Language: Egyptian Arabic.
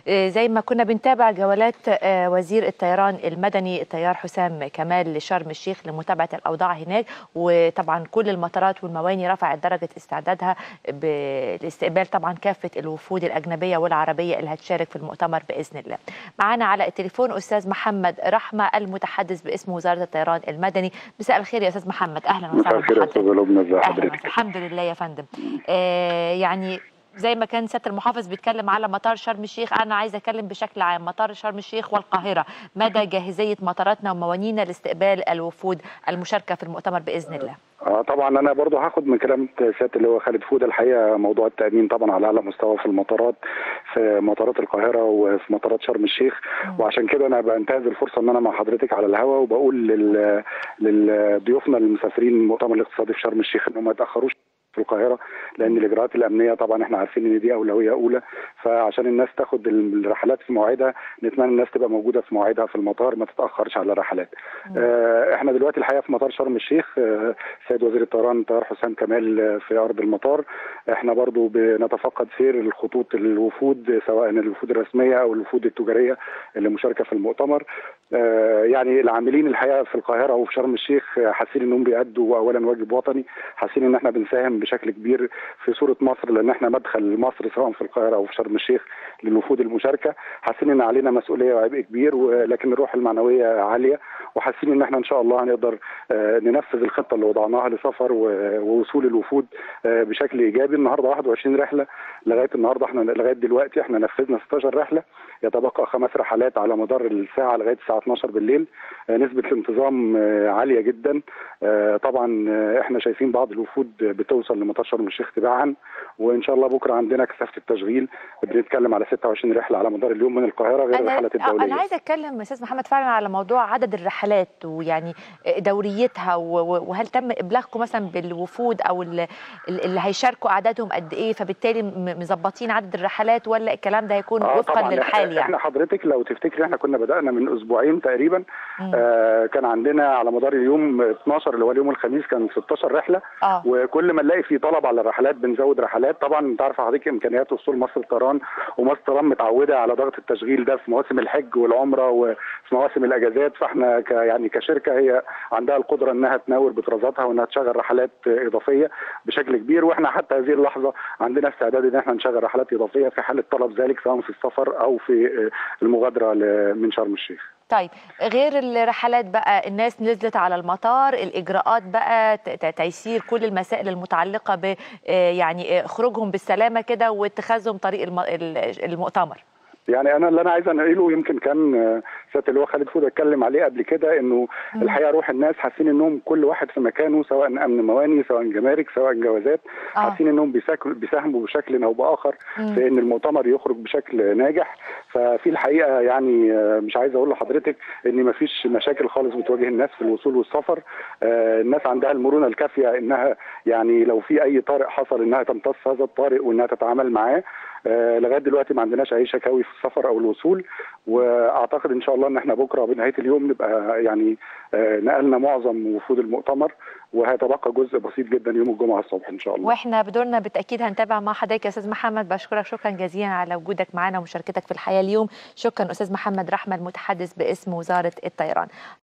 زي ما كنا بنتابع جولات وزير الطيران المدني الطيار حسام كمال لشرم الشيخ لمتابعه الاوضاع هناك وطبعا كل المطارات والمواني رفعت درجه استعدادها بالاستقبال طبعا كافه الوفود الاجنبيه والعربيه اللي هتشارك في المؤتمر باذن الله. معانا على التليفون استاذ محمد رحمه المتحدث باسم وزاره الطيران المدني مساء الخير يا استاذ محمد اهلا وسهلا مساء الخير يا استاذ لبنى ازي أهلاً حضرتك وسهلاً. الحمد لله يا فندم آه يعني زي ما كان سياده المحافظ بيتكلم على مطار شرم الشيخ انا عايزه اتكلم بشكل عام مطار شرم الشيخ والقاهره مدى جاهزيه مطاراتنا وموانينا لاستقبال الوفود المشاركه في المؤتمر باذن الله اه طبعا انا برضو هاخد من كلام سياده اللي هو خالد فوده الحقيقه موضوع التامين طبعا على اعلى مستوى في المطارات في مطارات القاهره وفي مطارات شرم الشيخ وعشان كده انا بنتهز الفرصه ان انا مع حضرتك على الهواء وبقول لل... لضيوفنا المسافرين المؤتمر الاقتصادي في شرم الشيخ انهم ما يتاخروش في القاهره لان الاجراءات الامنيه طبعا احنا عارفين ان دي اولويه اولى فعشان الناس تاخد الرحلات في مواعيدها نتمنى الناس تبقى موجوده في مواعيدها في المطار ما تتاخرش على الرحلات. آه احنا دلوقتي الحقيقه في مطار شرم الشيخ آه سيد وزير الطيران الطيار حسام كمال آه، في ارض المطار احنا برضو بنتفقد سير الخطوط الوفود سواء الوفود الرسميه او الوفود التجاريه اللي مشاركه في المؤتمر آه يعني العاملين الحقيقه في القاهره وفي شرم الشيخ آه، حاسين انهم بيأدوا اولا واجب وطني حاسين ان احنا بنساهم بشكل كبير في صوره مصر لان احنا مدخل مصر سواء في القاهره او في شرم الشيخ للوفود المشاركه حاسين ان علينا مسؤوليه وعبء كبير ولكن الروح المعنويه عاليه وحاسين ان احنا ان شاء الله هنقدر آه، ننفذ الخطه اللي وضعناها لسفر و- ووصول الوفود آه، بشكل ايجابي النهارده 21 رحله لغايه النهارده احنا لغايه دلوقتي احنا نفذنا 16 رحله يتبقى خمس رحلات على مدار الساعه لغايه الساعه 12 بالليل آه، نسبه الانتظام آه، عاليه جدا آه، طبعا آه، احنا شايفين بعض الوفود بتوصل لمطار شرم الشيخ تباعا وان شاء الله بكره عندنا كثافه التشغيل بنتكلم على 26 رحله على مدار اليوم من القاهره غير انا الرحلات آه، الدوليه انا عايزه اتكلم استاذ محمد فعلا على موضوع عدد الرحلات ويعني دوريتها و- و- وهل تم ابلاغكم مثلا بالوفود او ال- ال- اللي هيشاركوا اعدادهم قد ايه فبالتالي م- مظبطين عدد الرحلات ولا الكلام ده هيكون آه وفقا طبعا للحال احنا يعني حضرتك لو تفتكري احنا كنا بدانا من اسبوعين تقريبا مم. آه كان عندنا على مدار اليوم 12 اللي هو اليوم الخميس كان 16 رحله اه وكل ما نلاقي في طلب على الرحلات بنزود رحلات طبعا انت عارف حضرتك امكانيات وصول مصر الطيران ومصر الطيران متعوده على ضغط التشغيل ده في مواسم الحج والعمره وفي مواسم الاجازات فاحنا ك يعني كشركه هي عندها القدره انها تناور بطرازاتها وانها تشغل رحلات اضافيه بشكل كبير واحنا حتى هذه اللحظه عندنا استعداد ان احنا نشغل رحلات اضافيه في حاله طلب ذلك سواء في السفر او في المغادره ل- من شرم الشيخ. طيب غير الرحلات بقى الناس نزلت على المطار الاجراءات بقى ت- ت- تيسير كل المسائل المتعلقه ب آه، يعني آه، خروجهم بالسلامه كده واتخاذهم طريق الم- ال- المؤتمر يعني انا اللي انا عايز انقله يمكن كان آه، سياده اللي هو خالد فوده اتكلم عليه قبل كده انه مم. الحقيقه روح الناس حاسين انهم كل واحد في مكانه سواء امن مواني سواء جمارك سواء جوازات اه حاسين انهم بيساك- بيساهموا بشكل او باخر مم. في ان المؤتمر يخرج بشكل ناجح ففي الحقيقه يعني آه، مش عايز اقول لحضرتك ان مفيش مشاكل خالص بتواجه الناس في الوصول والسفر آه، الناس عندها المرونه الكافيه انها يعني لو في اي طارئ حصل انها تمتص هذا الطارئ وانها تتعامل معاه آه، لغايه دلوقتي ما عندناش اي شكاوي في السفر او الوصول واعتقد ان شاء الله ان احنا بكره بنهايه اليوم نبقى يعني آه، نقلنا معظم وفود المؤتمر وهيتبقى جزء بسيط جدا يوم الجمعه الصبح ان شاء الله واحنا بدورنا بالتاكيد هنتابع مع حضرتك يا استاذ محمد بشكرك شكرا جزيلا على وجودك معنا ومشاركتك في الحياه اليوم شكرا استاذ محمد رحمه المتحدث باسم وزاره الطيران